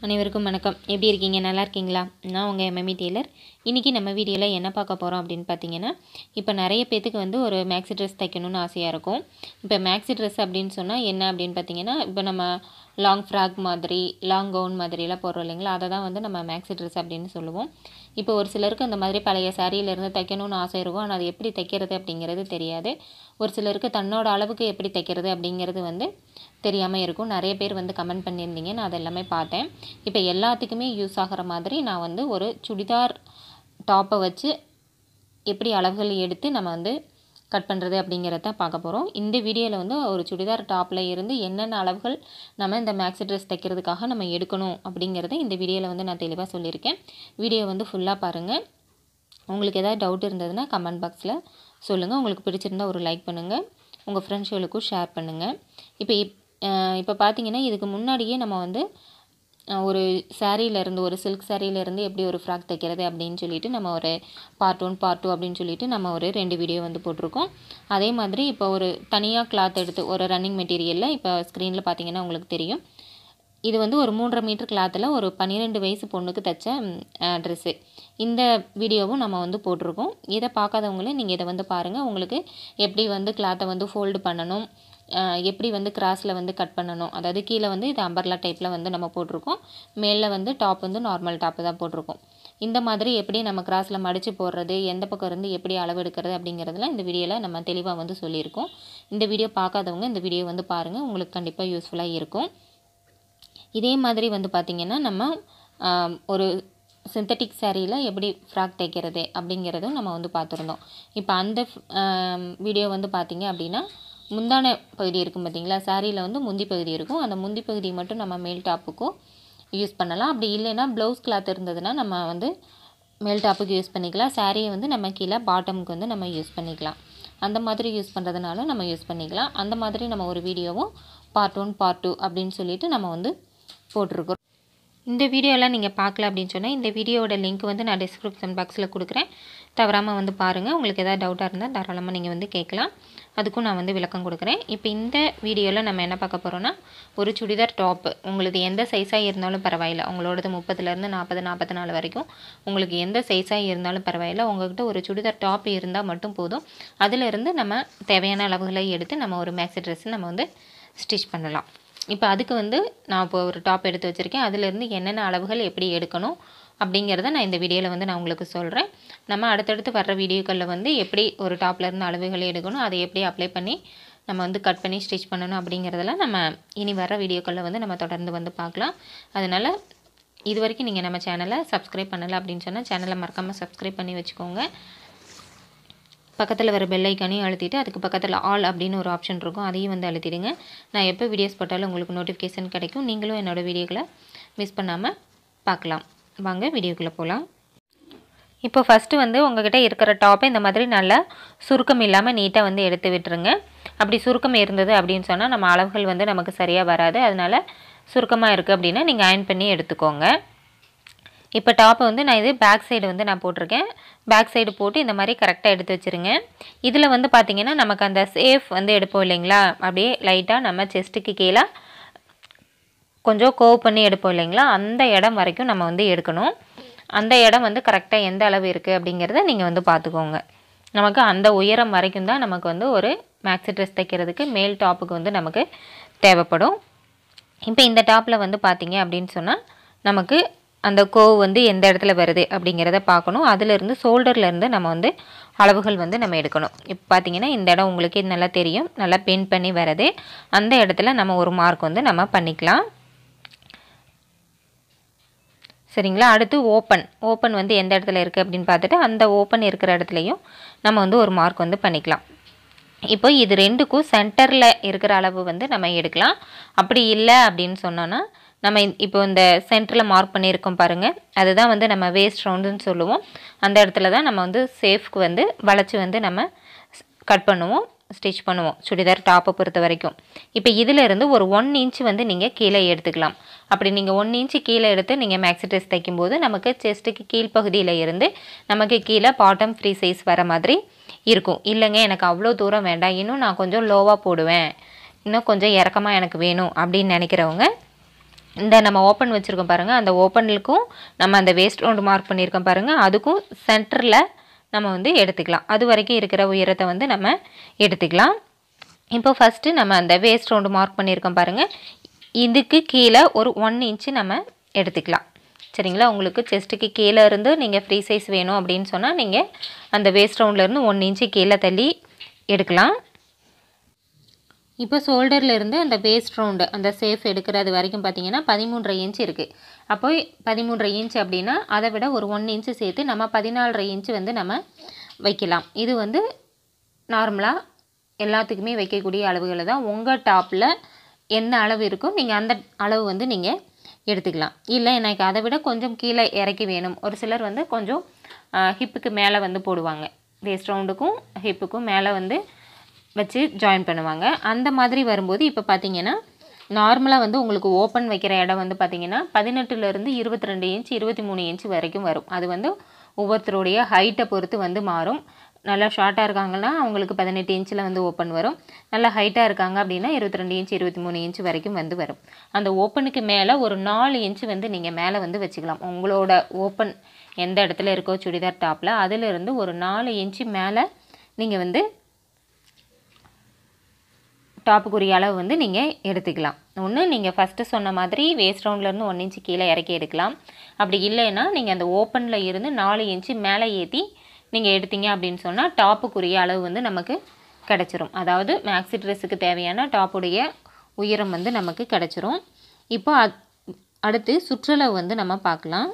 அனைவருக்கும் வணக்கம் எப்படி இருக்கீங்க நல்லா இருக்கீங்களா நான் உங்கள் எம்எம்இ டெய்லர் இன்றைக்கி நம்ம வீடியோவில் என்ன பார்க்க போகிறோம் அப்படின்னு பார்த்தீங்கன்னா இப்போ நிறைய பேத்துக்கு வந்து ஒரு மேக்ஸி ட்ரெஸ் தைக்கணும்னு ஆசையாக இருக்கும் இப்போ மேக்ஸி ட்ரெஸ் அப்படின்னு சொன்னால் என்ன அப்படின்னு பார்த்தீங்கன்னா இப்போ நம்ம லாங் ஃப்ராக் மாதிரி லாங் கவுன் மாதிரிலாம் போடுறோம் இல்லைங்களா அதை தான் வந்து நம்ம மேக்ஸி ட்ரெஸ் அப்படின்னு சொல்லுவோம் இப்போ ஒரு சிலருக்கு அந்த மாதிரி பழைய சாரியிலேருந்து தைக்கணும்னு ஆசை இருக்கும் ஆனால் அது எப்படி தைக்கிறது அப்படிங்கிறது தெரியாது ஒரு சிலருக்கு தன்னோட அளவுக்கு எப்படி தைக்கிறது அப்படிங்கிறது வந்து தெரியாமல் இருக்கும் நிறைய பேர் வந்து கமெண்ட் பண்ணியிருந்தீங்க நான் அது எல்லாமே பார்த்தேன் இப்போ எல்லாத்துக்குமே யூஸ் ஆகிற மாதிரி நான் வந்து ஒரு சுடிதார் டாப்பை வச்சு எப்படி அளவுகள் எடுத்து நம்ம வந்து கட் பண்ணுறது அப்படிங்கிறத பார்க்க போகிறோம் இந்த வீடியோவில் வந்து ஒரு சுடிதார் டாப்பில் இருந்து என்னென்ன அளவுகள் நம்ம இந்த மேக்ஸி ட்ரெஸ் தைக்கிறதுக்காக நம்ம எடுக்கணும் அப்படிங்கிறத இந்த வீடியோவில் வந்து நான் தெளிவாக சொல்லியிருக்கேன் வீடியோ வந்து ஃபுல்லாக பாருங்கள் உங்களுக்கு ஏதாவது டவுட் இருந்ததுன்னா கமெண்ட் பாக்ஸில் சொல்லுங்கள் உங்களுக்கு பிடிச்சிருந்தா ஒரு லைக் பண்ணுங்கள் உங்கள் ஃப்ரெண்ட்ஸ்களுக்கும் ஷேர் பண்ணுங்கள் இப்போ இப் இப்போ பார்த்தீங்கன்னா இதுக்கு முன்னாடியே நம்ம வந்து ஒரு சாரீலேருந்து ஒரு சில்க் சாரீலேருந்து எப்படி ஒரு ஃப்ராக் தைக்கிறது அப்படின்னு சொல்லிட்டு நம்ம ஒரு பார்ட் ஒன் பார்ட் டூ அப்படின்னு சொல்லிட்டு நம்ம ஒரு ரெண்டு வீடியோ வந்து போட்டிருக்கோம் அதே மாதிரி இப்போ ஒரு தனியாக கிளாத் எடுத்து ஒரு ரன்னிங் மெட்டீரியலில் இப்போ ஸ்க்ரீனில் பார்த்தீங்கன்னா உங்களுக்கு தெரியும் இது வந்து ஒரு மூன்றரை மீட்டர் கிளாத்தில் ஒரு பன்னிரெண்டு வயசு பொண்ணுக்கு தைச்ச ட்ரெஸ்ஸு இந்த வீடியோவும் நம்ம வந்து போட்டிருக்கோம் இதை பார்க்காதவங்களே நீங்கள் இதை வந்து பாருங்கள் உங்களுக்கு எப்படி வந்து கிளாத்தை வந்து ஃபோல்டு பண்ணணும் எப்படி வந்து கிராஸில் வந்து கட் பண்ணணும் அதாவது கீழே வந்து இது அம்பர்லா டைப்பில் வந்து நம்ம போட்டிருக்கோம் மேலே வந்து டாப் வந்து நார்மல் டாப்பு தான் போட்டிருக்கோம் இந்த மாதிரி எப்படி நம்ம கிராஸில் மடித்து போடுறது எந்த பக்கம் இருந்து எப்படி அளவு எடுக்கிறது அப்படிங்கிறதுலாம் இந்த வீடியோவில் நம்ம தெளிவாக வந்து சொல்லியிருக்கோம் இந்த வீடியோ பார்க்காதவங்க இந்த வீடியோ வந்து பாருங்கள் உங்களுக்கு கண்டிப்பாக யூஸ்ஃபுல்லாக இருக்கும் இதே மாதிரி வந்து பார்த்திங்கன்னா நம்ம ஒரு சிந்தட்டிக் சாரியில் எப்படி ஃப்ராக் தைக்கிறது அப்படிங்கிறதும் நம்ம வந்து பார்த்துருந்தோம் இப்போ அந்த வீடியோ வந்து பார்த்திங்க அப்படின்னா முந்தான பகுதி இருக்கும் பார்த்திங்களா சாரியில் வந்து முந்தி பகுதி இருக்கும் அந்த முந்தி பகுதி மட்டும் நம்ம மேல் டாப்புக்கும் யூஸ் பண்ணலாம் அப்படி இல்லைன்னா ப்ளவுஸ் கிளாத் இருந்ததுன்னா நம்ம வந்து மேல் டாப்புக்கு யூஸ் பண்ணிக்கலாம் சாரியை வந்து நம்ம கீழே பாட்டமுக்கு வந்து நம்ம யூஸ் பண்ணிக்கலாம் அந்த மாதிரி யூஸ் பண்ணுறதுனால நம்ம யூஸ் பண்ணிக்கலாம் அந்த மாதிரி நம்ம ஒரு வீடியோவும் பார்ட் ஒன் பார்ட் டூ அப்படின்னு சொல்லிட்டு நம்ம வந்து போட்டிருக்கோம் இந்த வீடியோலாம் நீங்கள் பார்க்கல அப்படின்னு சொன்னால் இந்த வீடியோவோட லிங்க் வந்து நான் டிஸ்கிரிப்ஷன் பாக்ஸில் கொடுக்குறேன் தவறாமல் வந்து பாருங்கள் உங்களுக்கு எதாவது டவுட்டாக இருந்தால் தாராளமாக நீங்கள் வந்து கேட்கலாம் அதுக்கும் நான் வந்து விளக்கம் கொடுக்குறேன் இப்போ இந்த வீடியோவில் நம்ம என்ன பார்க்க போகிறோன்னா ஒரு சுடிதார் டாப்பு உங்களுக்கு எந்த சைஸாக இருந்தாலும் பரவாயில்ல உங்களோடது முப்பதுலேருந்து நாற்பது நாற்பத்தி நாலு வரைக்கும் உங்களுக்கு எந்த சைஸாக இருந்தாலும் பரவாயில்ல உங்கள்கிட்ட ஒரு சுடிதார் டாப் இருந்தால் மட்டும் போதும் அதிலிருந்து நம்ம தேவையான அளவுகளை எடுத்து நம்ம ஒரு மேக்ஸி ட்ரெஸ் நம்ம வந்து ஸ்டிச் பண்ணலாம் இப்போ அதுக்கு வந்து நான் இப்போ ஒரு டாப் எடுத்து வச்சுருக்கேன் அதிலேருந்து என்னென்ன அளவுகள் எப்படி எடுக்கணும் அப்படிங்கிறத நான் இந்த வீடியோவில் வந்து நான் உங்களுக்கு சொல்கிறேன் நம்ம அடுத்தடுத்து வர்ற வீடியோக்களில் வந்து எப்படி ஒரு டாப்லேருந்து அளவுகளை எடுக்கணும் அதை எப்படி அப்ளை பண்ணி நம்ம வந்து கட் பண்ணி ஸ்டிச் பண்ணணும் அப்படிங்கிறதெல்லாம் நம்ம இனி வர வீடியோக்களில் வந்து நம்ம தொடர்ந்து வந்து பார்க்கலாம் அதனால் இது வரைக்கும் நீங்கள் நம்ம சேனலை சப்ஸ்கிரைப் பண்ணலை அப்படின்னு சொன்னால் சேனலை மறக்காமல் சப்ஸ்கிரைப் பண்ணி வச்சுக்கோங்க பக்கத்தில் வர பெல் ஐக்கானையும் அழுத்திட்டு அதுக்கு பக்கத்தில் ஆல் அப்படின்னு ஒரு ஆப்ஷன் இருக்கும் அதையும் வந்து அழுத்திடுங்க நான் எப்போ வீடியோஸ் போட்டாலும் உங்களுக்கு நோட்டிஃபிகேஷன் கிடைக்கும் நீங்களும் என்னோடய வீடியோக்களை மிஸ் பண்ணாமல் பார்க்கலாம் வாங்க வீடியோக்குள்ளே போகலாம் இப்போ ஃபஸ்ட்டு வந்து உங்கள்கிட்ட இருக்கிற டாப்பை இந்த மாதிரி நல்லா சுருக்கம் இல்லாமல் நீட்டாக வந்து எடுத்து விட்டுருங்க அப்படி சுருக்கம் இருந்தது அப்படின்னு சொன்னால் நம்ம அளவுகள் வந்து நமக்கு சரியாக வராது அதனால் சுருக்கமாக இருக்குது அப்படின்னா நீங்கள் அயன் பண்ணி எடுத்துக்கோங்க இப்போ டாப்பை வந்து நான் இது பேக் சைடு வந்து நான் போட்டிருக்கேன் பேக் சைடு போட்டு இந்த மாதிரி கரெக்டாக எடுத்து வச்சுருங்க இதில் வந்து பார்த்திங்கன்னா நமக்கு அந்த சேஃப் வந்து எடுப்போம் இல்லைங்களா அப்படியே லைட்டாக நம்ம செஸ்ட்டுக்கு கீழே கொஞ்சம் கோவ் பண்ணி எடுப்போம் இல்லைங்களா அந்த இடம் வரைக்கும் நம்ம வந்து எடுக்கணும் அந்த இடம் வந்து கரெக்டாக எந்த அளவு இருக்குது அப்படிங்கிறத நீங்கள் வந்து பார்த்துக்கோங்க நமக்கு அந்த உயரம் வரைக்கும் தான் நமக்கு வந்து ஒரு மேக்ஸி ட்ரெஸ் தைக்கிறதுக்கு மேல் டாப்புக்கு வந்து நமக்கு தேவைப்படும் இப்போ இந்த டாப்பில் வந்து பார்த்திங்க அப்படின்னு சொன்னால் நமக்கு அந்த கோவ் வந்து எந்த இடத்துல வருது அப்படிங்கிறத பார்க்கணும் அதிலிருந்து ஷோல்டர்லேருந்து நம்ம வந்து அளவுகள் வந்து நம்ம எடுக்கணும் இப்போ பார்த்தீங்கன்னா இந்த இடம் உங்களுக்கு நல்லா தெரியும் நல்லா பென் பண்ணி வருது அந்த இடத்துல நம்ம ஒரு மார்க் வந்து நம்ம பண்ணிக்கலாம் சரிங்களா அடுத்து ஓப்பன் ஓப்பன் வந்து எந்த இடத்துல இருக்குது அப்படின்னு பார்த்துட்டு அந்த ஓப்பன் இருக்கிற இடத்துலையும் நம்ம வந்து ஒரு மார்க் வந்து பண்ணிக்கலாம் இப்போ இது ரெண்டுக்கும் சென்டரில் இருக்கிற அளவு வந்து நம்ம எடுக்கலாம் அப்படி இல்லை அப்படின்னு சொன்னோன்னா நம்ம இப்போ இந்த சென்டரில் மார்க் பண்ணியிருக்கோம் பாருங்கள் அதுதான் வந்து நம்ம வேஸ்ட் ரவுண்டுன்னு சொல்லுவோம் அந்த இடத்துல தான் நம்ம வந்து சேஃப்க்கு வந்து வளைச்சி வந்து நம்ம கட் பண்ணுவோம் ஸ்டிச் பண்ணுவோம் சுடிதார் டாப்பை பொறுத்த வரைக்கும் இப்போ இதிலிருந்து ஒரு ஒன் இன்ச் வந்து நீங்கள் கீழே எடுத்துக்கலாம் அப்படி நீங்கள் ஒன் இன்ச்சு கீழே எடுத்து நீங்கள் மேக்ஸி ட்ரெஸ் தைக்கும்போது நமக்கு செஸ்ட்டுக்கு கீழ்ப்பகுதியில் இருந்து நமக்கு கீழே பாட்டம் ஃப்ரீ சைஸ் வர மாதிரி இருக்கும் இல்லைங்க எனக்கு அவ்வளோ தூரம் வேண்டாம் இன்னும் நான் கொஞ்சம் லோவாக போடுவேன் இன்னும் கொஞ்சம் இறக்கமாக எனக்கு வேணும் அப்படின்னு நினைக்கிறவங்க இந்த நம்ம ஓப்பன் வச்சுருக்கோம் பாருங்கள் அந்த ஓப்பனுக்கும் நம்ம அந்த வேஸ்ட் ரவுண்டு மார்க் பண்ணியிருக்கோம் பாருங்கள் அதுக்கும் சென்டரில் நம்ம வந்து எடுத்துக்கலாம் அது வரைக்கும் இருக்கிற உயரத்தை வந்து நம்ம எடுத்துக்கலாம் இப்போ ஃபஸ்ட்டு நம்ம அந்த வேஸ்ட் ரவுண்டு மார்க் பண்ணியிருக்கோம் பாருங்கள் இதுக்கு கீழே ஒரு ஒன் இன்ச்சு நம்ம எடுத்துக்கலாம் சரிங்களா உங்களுக்கு செஸ்ட்டுக்கு கீழே இருந்து நீங்கள் ஃப்ரீ சைஸ் வேணும் அப்படின்னு சொன்னால் நீங்கள் அந்த வேஸ்ட் ரவுண்ட்லேருந்து ஒன் இன்ச்சு கீழே தள்ளி எடுக்கலாம் இப்போ ஷோல்டரில் இருந்து அந்த வேஸ்ட் ரவுண்டு அந்த சேஃப் எடுக்கிறது வரைக்கும் பார்த்தீங்கன்னா பதிமூன்றரை இன்ச் இருக்குது அப்போ பதிமூன்றரை இன்ச் அப்படின்னா அதை விட ஒரு ஒன் இன்ச்சு சேர்த்து நம்ம பதினாலரை இன்ச்சு வந்து நம்ம வைக்கலாம் இது வந்து நார்மலாக எல்லாத்துக்குமே வைக்கக்கூடிய அளவுகளை தான் உங்கள் டாப்பில் என்ன அளவு இருக்கோ நீங்கள் அந்த அளவு வந்து நீங்கள் எடுத்துக்கலாம் இல்லை எனக்கு அதை விட கொஞ்சம் கீழே இறக்கி வேணும் ஒரு சிலர் வந்து கொஞ்சம் ஹிப்புக்கு மேலே வந்து போடுவாங்க வேஸ்ட் ரவுண்டுக்கும் ஹிப்புக்கும் மேலே வந்து வச்சு ஜாயின் பண்ணுவாங்க அந்த மாதிரி வரும்போது இப்போ பார்த்தீங்கன்னா நார்மலாக வந்து உங்களுக்கு ஓப்பன் வைக்கிற இடம் வந்து பார்த்தீங்கன்னா பதினெட்டுலேருந்து இருபத்தி ரெண்டு இன்ச் இருபத்தி மூணு இன்ச் வரைக்கும் வரும் அது வந்து ஒவ்வொருத்தருடைய ஹைட்டை பொறுத்து வந்து மாறும் நல்லா ஷார்ட்டாக இருக்காங்கன்னா அவங்களுக்கு பதினெட்டு இன்ச்சில் வந்து ஓப்பன் வரும் நல்லா ஹைட்டாக இருக்காங்க அப்படின்னா இருபத்தி ரெண்டு இன்ச் இருபத்தி மூணு இன்ச் வரைக்கும் வந்து வரும் அந்த ஓப்பனுக்கு மேலே ஒரு நாலு இன்ச் வந்து நீங்கள் மேலே வந்து வச்சுக்கலாம் உங்களோட ஓப்பன் எந்த இடத்துல இருக்கோ சுடிதார் டாப்பில் அதிலிருந்து ஒரு நாலு இன்ச்சு மேலே நீங்கள் வந்து டாப்புக்குரிய அளவு வந்து நீங்கள் எடுத்துக்கலாம் ஒன்று நீங்கள் ஃபஸ்ட்டு சொன்ன மாதிரி வேஸ்ட் ரவுண்ட்லேருந்து ஒன் இன்ச்சு கீழே இறக்கி எடுக்கலாம் அப்படி இல்லைன்னா நீங்கள் அந்த ஓப்பனில் இருந்து நாலு இன்ச்சு மேலே ஏற்றி நீங்கள் எடுத்தீங்க அப்படின்னு சொன்னால் டாப்புக்குரிய அளவு வந்து நமக்கு கிடச்சிரும் அதாவது மேக்ஸி ட்ரெஸ்ஸுக்கு தேவையான டாப்புடைய உயரம் வந்து நமக்கு கிடச்சிரும் இப்போ அத் அடுத்து சுற்றளவு வந்து நம்ம பார்க்கலாம்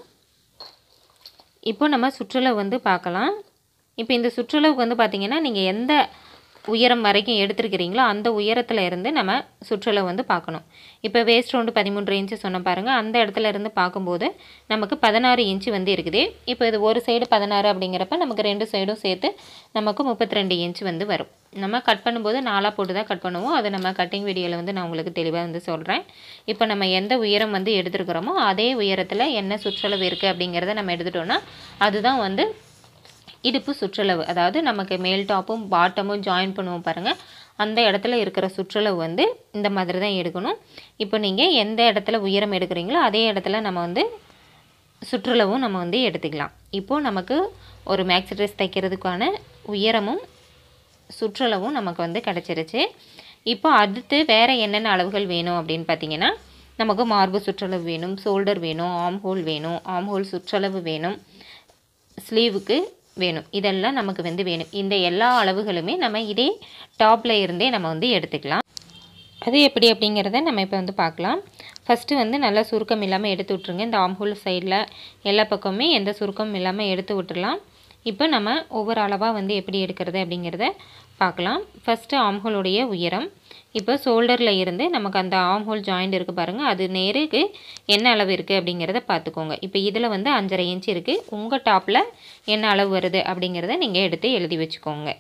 இப்போ நம்ம சுற்றளவு வந்து பார்க்கலாம் இப்போ இந்த சுற்றளவுக்கு வந்து பார்த்திங்கன்னா நீங்கள் எந்த உயரம் வரைக்கும் எடுத்துருக்கிறீங்களோ அந்த உயரத்தில் இருந்து நம்ம சுற்றளவு வந்து பார்க்கணும் இப்போ வேஸ்ட் ரவுண்டு பதிமூன்று இன்ச்சு சொன்ன பாருங்கள் அந்த இடத்துல இருந்து பார்க்கும்போது நமக்கு பதினாறு இன்ச்சு வந்து இருக்குது இப்போ இது ஒரு சைடு பதினாறு அப்படிங்கிறப்ப நமக்கு ரெண்டு சைடும் சேர்த்து நமக்கு முப்பத்தி ரெண்டு இன்ச்சு வந்து வரும் நம்ம கட் பண்ணும்போது நாலாக போட்டு தான் கட் பண்ணுவோம் அதை நம்ம கட்டிங் வீடியோவில் வந்து நான் உங்களுக்கு தெளிவாக வந்து சொல்கிறேன் இப்போ நம்ம எந்த உயரம் வந்து எடுத்துருக்கிறோமோ அதே உயரத்தில் என்ன சுற்றளவு இருக்குது அப்படிங்கிறத நம்ம எடுத்துட்டோம்னா அதுதான் வந்து இடுப்பு சுற்றளவு அதாவது நமக்கு மேல் டாப்பும் பாட்டமும் ஜாயின் பண்ணுவோம் பாருங்கள் அந்த இடத்துல இருக்கிற சுற்றளவு வந்து இந்த மாதிரி தான் எடுக்கணும் இப்போ நீங்கள் எந்த இடத்துல உயரம் எடுக்கிறீங்களோ அதே இடத்துல நம்ம வந்து சுற்றளவும் நம்ம வந்து எடுத்துக்கலாம் இப்போது நமக்கு ஒரு மேக்ஸி ட்ரெஸ் தைக்கிறதுக்கான உயரமும் சுற்றளவும் நமக்கு வந்து கிடச்சிருச்சு இப்போ அடுத்து வேறு என்னென்ன அளவுகள் வேணும் அப்படின்னு பார்த்தீங்கன்னா நமக்கு மார்பு சுற்றளவு வேணும் ஷோல்டர் வேணும் ஆம் ஹோல் வேணும் ஆம் ஹோல் சுற்றளவு வேணும் ஸ்லீவுக்கு வேணும் இதெல்லாம் நமக்கு வந்து வேணும் இந்த எல்லா அளவுகளுமே நம்ம இதே டாப்பில் இருந்தே நம்ம வந்து எடுத்துக்கலாம் அது எப்படி அப்படிங்கிறத நம்ம இப்போ வந்து பார்க்கலாம் ஃபஸ்ட்டு வந்து நல்லா சுருக்கம் இல்லாமல் எடுத்து விட்ருங்க இந்த ஆம்ஹோல் சைடில் எல்லா பக்கமுமே எந்த சுருக்கமும் இல்லாமல் எடுத்து விட்டுறலாம் இப்போ நம்ம ஒவ்வொரு அளவாக வந்து எப்படி எடுக்கிறது அப்படிங்கிறத பார்க்கலாம் ஃபஸ்ட்டு ஆம்ஹோலுடைய உயரம் இப்போ ஷோல்டரில் இருந்து நமக்கு அந்த ஆம்ஹோல் ஜாயிண்ட் இருக்குது பாருங்கள் அது நேருக்கு என்ன அளவு இருக்குது அப்படிங்கிறத பார்த்துக்கோங்க இப்போ இதில் வந்து அஞ்சரை இன்ச் இருக்குது உங்கள் டாப்பில் என்ன அளவு வருது அப்படிங்கிறத நீங்கள் எடுத்து எழுதி வச்சுக்கோங்க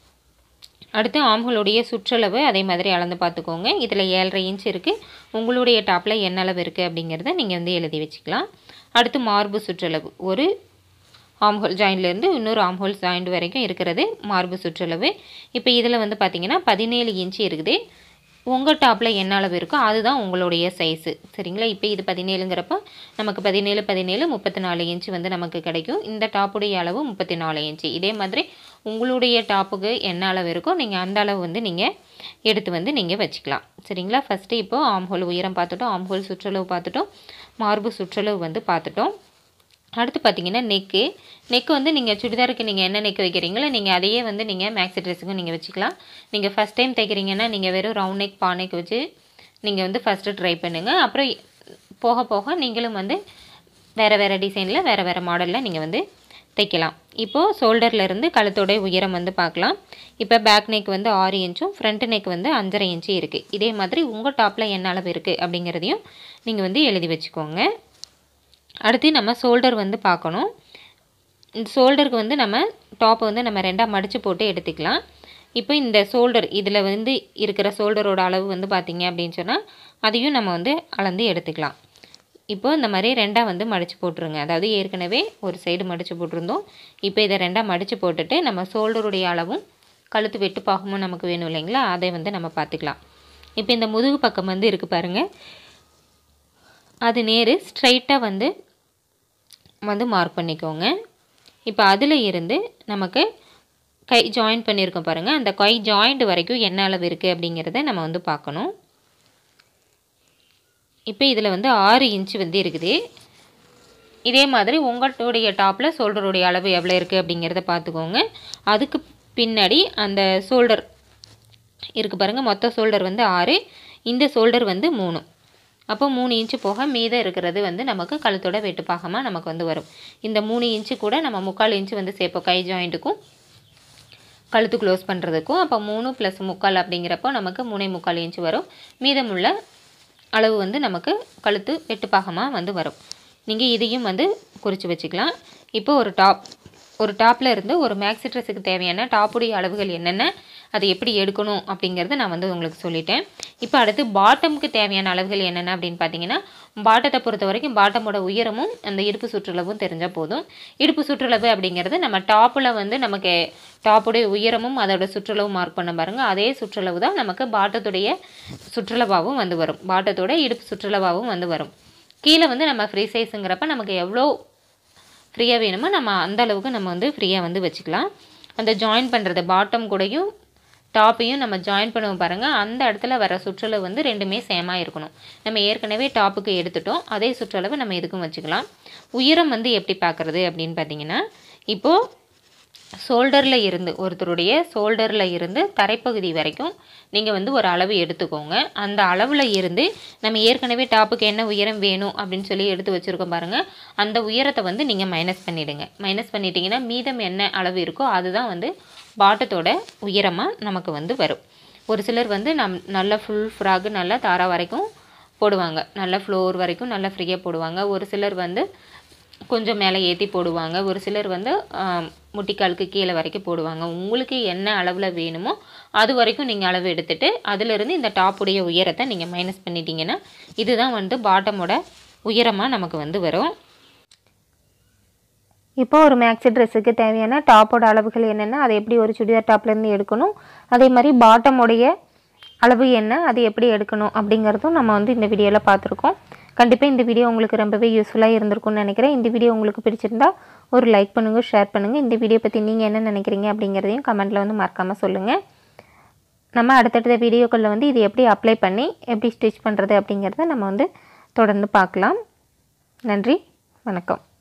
அடுத்து ஆம்களுடைய சுற்றளவு அதே மாதிரி அளந்து பார்த்துக்கோங்க இதில் ஏழரை இன்ச் இருக்குது உங்களுடைய டாப்பில் என்ன அளவு இருக்குது அப்படிங்கிறத நீங்கள் வந்து எழுதி வச்சுக்கலாம் அடுத்து மார்பு சுற்றளவு ஒரு ஆம்ஹோல் ஜாயின்லேருந்து இன்னொரு ஆம்ஹோல் ஜாயிண்ட் வரைக்கும் இருக்கிறது மார்பு சுற்றளவு இப்போ இதில் வந்து பார்த்திங்கன்னா பதினேழு இன்ச்சு இருக்குது உங்கள் டாப்பில் என்ன அளவு இருக்கோ அதுதான் உங்களுடைய சைஸு சரிங்களா இப்போ இது பதினேழுங்கிறப்ப நமக்கு பதினேழு பதினேழு முப்பத்தி நாலு இன்ச்சு வந்து நமக்கு கிடைக்கும் இந்த டாப்புடைய அளவு முப்பத்தி நாலு இன்ச்சு இதே மாதிரி உங்களுடைய டாப்புக்கு என்ன அளவு இருக்கோ நீங்கள் அந்த அளவு வந்து நீங்கள் எடுத்து வந்து நீங்கள் வச்சுக்கலாம் சரிங்களா ஃபஸ்ட்டு இப்போது ஆம்ஹோல் உயரம் பார்த்துட்டோம் ஆம்ஹோல் சுற்றளவு பார்த்துட்டோம் மார்பு சுற்றளவு வந்து பார்த்துட்டோம் அடுத்து பார்த்தீங்கன்னா நெக்கு நெக்கு வந்து நீங்கள் சுடிதாருக்கு நீங்கள் என்ன நெக் வைக்கிறீங்களோ நீங்கள் அதையே வந்து நீங்கள் மேக்ஸி ட்ரெஸ்ஸுக்கும் நீங்கள் வச்சுக்கலாம் நீங்கள் ஃபஸ்ட் டைம் தைக்கிறீங்கன்னா நீங்கள் வெறும் ரவுண்ட் நெக் பா நெக் வச்சு நீங்கள் வந்து ஃபஸ்ட்டு ட்ரை பண்ணுங்கள் அப்புறம் போக போக நீங்களும் வந்து வேறு வேறு டிசைனில் வேறு வேறு மாடலில் நீங்கள் வந்து தைக்கலாம் இப்போது ஷோல்டர்லேருந்து கழுத்தோடைய உயரம் வந்து பார்க்கலாம் இப்போ பேக் நெக் வந்து ஆறு இன்ச்சும் ஃப்ரண்ட் நெக் வந்து அஞ்சரை இன்ச்சு இருக்குது இதே மாதிரி உங்கள் டாப்பில் என்ன அளவு இருக்குது அப்படிங்கிறதையும் நீங்கள் வந்து எழுதி வச்சுக்கோங்க அடுத்து நம்ம ஷோல்டர் வந்து பார்க்கணும் இந்த ஷோல்டருக்கு வந்து நம்ம டாப்பை வந்து நம்ம ரெண்டாக மடித்து போட்டு எடுத்துக்கலாம் இப்போ இந்த ஷோல்டர் இதில் வந்து இருக்கிற ஷோல்டரோட அளவு வந்து பார்த்திங்க அப்படின்னு சொன்னால் அதையும் நம்ம வந்து அளந்து எடுத்துக்கலாம் இப்போ இந்த மாதிரி ரெண்டாக வந்து மடித்து போட்டுருங்க அதாவது ஏற்கனவே ஒரு சைடு மடித்து போட்டிருந்தோம் இப்போ இதை ரெண்டாக மடித்து போட்டுட்டு நம்ம ஷோல்டருடைய அளவும் கழுத்து வெட்டு பாகமும் நமக்கு வேணும் இல்லைங்களா அதை வந்து நம்ம பார்த்துக்கலாம் இப்போ இந்த முதுகு பக்கம் வந்து இருக்குது பாருங்கள் அது நேர் ஸ்ட்ரைட்டாக வந்து வந்து மார்க் பண்ணிக்கோங்க இப்போ அதில் இருந்து நமக்கு கை ஜாயின் பண்ணியிருக்கோம் பாருங்கள் அந்த கை ஜாயிண்ட் வரைக்கும் என்ன அளவு இருக்குது அப்படிங்கிறத நம்ம வந்து பார்க்கணும் இப்போ இதில் வந்து ஆறு இன்ச்சு வந்து இருக்குது இதே மாதிரி உங்களுடைய டாப்பில் ஷோல்டருடைய அளவு எவ்வளோ இருக்குது அப்படிங்கிறத பார்த்துக்கோங்க அதுக்கு பின்னாடி அந்த ஷோல்டர் இருக்குது பாருங்கள் மொத்த ஷோல்டர் வந்து ஆறு இந்த ஷோல்டர் வந்து மூணு அப்போ மூணு இன்ச்சு போக மீதம் இருக்கிறது வந்து நமக்கு கழுத்தோட வெட்டுப்பாகமாக நமக்கு வந்து வரும் இந்த மூணு இன்ச்சு கூட நம்ம முக்கால் இன்ச்சு வந்து சேர்ப்போம் கை ஜாயிண்ட்டுக்கும் கழுத்து க்ளோஸ் பண்ணுறதுக்கும் அப்போ மூணு ப்ளஸ் முக்கால் அப்படிங்கிறப்போ நமக்கு மூணே முக்கால் இன்ச்சு வரும் மீதமுள்ள அளவு வந்து நமக்கு கழுத்து வெட்டுப்பாகமாக வந்து வரும் நீங்கள் இதையும் வந்து குறித்து வச்சுக்கலாம் இப்போ ஒரு டாப் ஒரு டாப்பில் இருந்து ஒரு மேக்ஸி ட்ரெஸ்ஸுக்கு தேவையான டாப்புடைய அளவுகள் என்னென்ன அதை எப்படி எடுக்கணும் அப்படிங்கிறத நான் வந்து உங்களுக்கு சொல்லிட்டேன் இப்போ அடுத்து பாட்டமுக்கு தேவையான அளவுகள் என்னென்ன அப்படின்னு பார்த்தீங்கன்னா பாட்டத்தை பொறுத்த வரைக்கும் பாட்டமோட உயரமும் அந்த இடுப்பு சுற்றளவும் தெரிஞ்சால் போதும் இடுப்பு சுற்றளவு அப்படிங்கிறது நம்ம டாப்பில் வந்து நமக்கு டாப்புடைய உயரமும் அதோட சுற்றளவும் மார்க் பண்ண பாருங்கள் அதே சுற்றளவு தான் நமக்கு பாட்டத்துடைய சுற்றளவாகவும் வந்து வரும் பாட்டத்தோட இடுப்பு சுற்றளவாகவும் வந்து வரும் கீழே வந்து நம்ம ஃப்ரீ சைஸுங்கிறப்ப நமக்கு எவ்வளோ ஃப்ரீயாக வேணுமோ நம்ம அந்த அளவுக்கு நம்ம வந்து ஃப்ரீயாக வந்து வச்சுக்கலாம் அந்த ஜாயின் பண்ணுறது பாட்டம் கூடயும் டாப்பையும் நம்ம ஜாயின் பண்ணுவோம் பாருங்கள் அந்த இடத்துல வர சுற்றளவு வந்து ரெண்டுமே சேமாக இருக்கணும் நம்ம ஏற்கனவே டாப்புக்கு எடுத்துட்டோம் அதே சுற்றளவு நம்ம இதுக்கும் வச்சுக்கலாம் உயரம் வந்து எப்படி பார்க்குறது அப்படின்னு பார்த்தீங்கன்னா இப்போது ஷோல்டரில் இருந்து ஒருத்தருடைய ஷோல்டரில் இருந்து தரைப்பகுதி வரைக்கும் நீங்கள் வந்து ஒரு அளவு எடுத்துக்கோங்க அந்த அளவில் இருந்து நம்ம ஏற்கனவே டாப்புக்கு என்ன உயரம் வேணும் அப்படின்னு சொல்லி எடுத்து வச்சுருக்கோம் பாருங்கள் அந்த உயரத்தை வந்து நீங்கள் மைனஸ் பண்ணிவிடுங்க மைனஸ் பண்ணிட்டீங்கன்னா மீதம் என்ன அளவு இருக்கோ அதுதான் வந்து பாட்டத்தோட உயரமாக நமக்கு வந்து வரும் ஒரு சிலர் வந்து நம் நல்ல ஃபுல் ஃப்ராக்கு நல்லா தாரா வரைக்கும் போடுவாங்க நல்ல ஃப்ளோர் வரைக்கும் நல்லா ஃப்ரீயாக போடுவாங்க ஒரு சிலர் வந்து கொஞ்சம் மேலே ஏற்றி போடுவாங்க ஒரு சிலர் வந்து ஆம், முட்டிக்காலுக்கு கீழே வரைக்கும் போடுவாங்க உங்களுக்கு என்ன அளவில் வேணுமோ அது வரைக்கும் நீங்கள் அளவு எடுத்துட்டு அதிலிருந்து இந்த டாப்புடைய உயரத்தை நீங்கள் மைனஸ் பண்ணிட்டீங்கன்னா இதுதான் வந்து பாட்டமோட உயரமாக நமக்கு வந்து வரும் இப்போ ஒரு மேக்ஸி ட்ரெஸ்ஸுக்கு தேவையான டாப்போட அளவுகள் என்னென்ன அதை எப்படி ஒரு சுடிதார் டாப்லேருந்து எடுக்கணும் அதே மாதிரி பாட்டமுடைய அளவு என்ன அது எப்படி எடுக்கணும் அப்படிங்கிறதும் நம்ம வந்து இந்த வீடியோவில் பார்த்துருக்கோம் கண்டிப்பாக இந்த வீடியோ உங்களுக்கு ரொம்பவே யூஸ்ஃபுல்லாக இருந்திருக்கும்னு நினைக்கிறேன் இந்த வீடியோ உங்களுக்கு பிடிச்சிருந்தா ஒரு லைக் பண்ணுங்கள் ஷேர் பண்ணுங்கள் இந்த வீடியோ பற்றி நீங்கள் என்ன நினைக்கிறீங்க அப்படிங்கிறதையும் கமெண்ட்டில் வந்து மறக்காமல் சொல்லுங்கள் நம்ம அடுத்தடுத்த வீடியோக்களில் வந்து இது எப்படி அப்ளை பண்ணி எப்படி ஸ்டிச் பண்ணுறது அப்படிங்கிறத நம்ம வந்து தொடர்ந்து பார்க்கலாம் நன்றி வணக்கம்